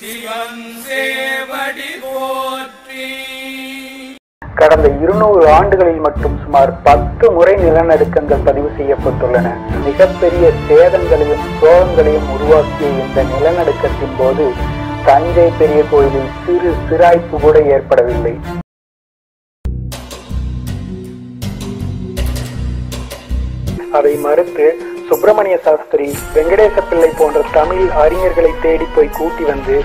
சிவன் சேவடி போற்றி கடந்த இருநூறு ஆண்டுகளில் மட்டும் சுமார் பத்து முறை நிலநடுக்கங்கள் பதிவு செய்யப்பட்டுள்ளன மிகப்பெரிய சேதங்களையும் சோகங்களையும் உருவாக்கிய இந்த நிலநடுக்கத்தின் போது தஞ்சை பெரிய கோயிலில் சிறு சிராய்ப்பு கூட ஏற்படவில்லை அதை மறுத்து சுப்பிரமணிய சாஸ்திரி வெங்கடேச பிள்ளை போன்ற தமிழ் அறிஞர்களை தேடி போய் கூட்டி வந்து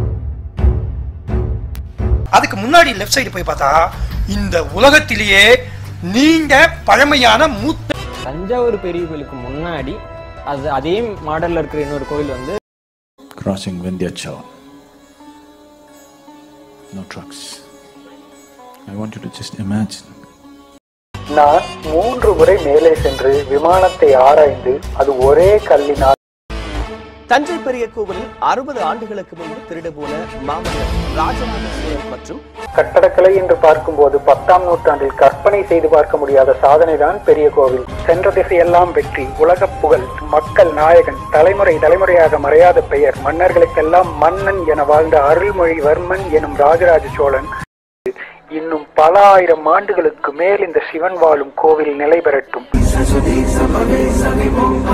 அதுக்கு முன்னாடி லெஃப்ட் சைடு போய் பார்த்தா இந்த உலகத்திலேயே நீங்க பழமையான மூத்த தஞ்சாவூர் பெரிய கோயிலுக்கு முன்னாடி அது அதே மாடல்ல இருக்கிற இன்னொரு கோயில் வந்து crossing Vindhyachal. No trucks. I want you to just imagine. நான் மூன்று முறை மேலே சென்று விமானத்தை ஆராய்ந்து அது ஒரே கல்லினால் தஞ்சை பெரிய கோவிலில் அறுபது ஆண்டுகளுக்கு முன்பு திருடு போன மாமன்னர் ராஜராஜ சோழன் மற்றும் கட்டடக்கலை என்று பார்க்கும்போது பத்தாம் நூற்றாண்டில் கற்பனை செய்து பார்க்க முடியாத சாதனைதான் பெரிய கோவில் சென்ற திசையெல்லாம் வெற்றி உலக புகழ் மக்கள் நாயகன் தலைமுறை தலைமுறையாக மறையாத பெயர் மன்னர்களுக்கெல்லாம் மன்னன் என வாழ்ந்த அருள்மொழிவர்மன் எனும் ராஜராஜ சோழன் இன்னும் பல ஆயிரம் ஆண்டுகளுக்கு மேல் இந்த சிவன் வாழும் கோவில் நிலை பெறட்டும்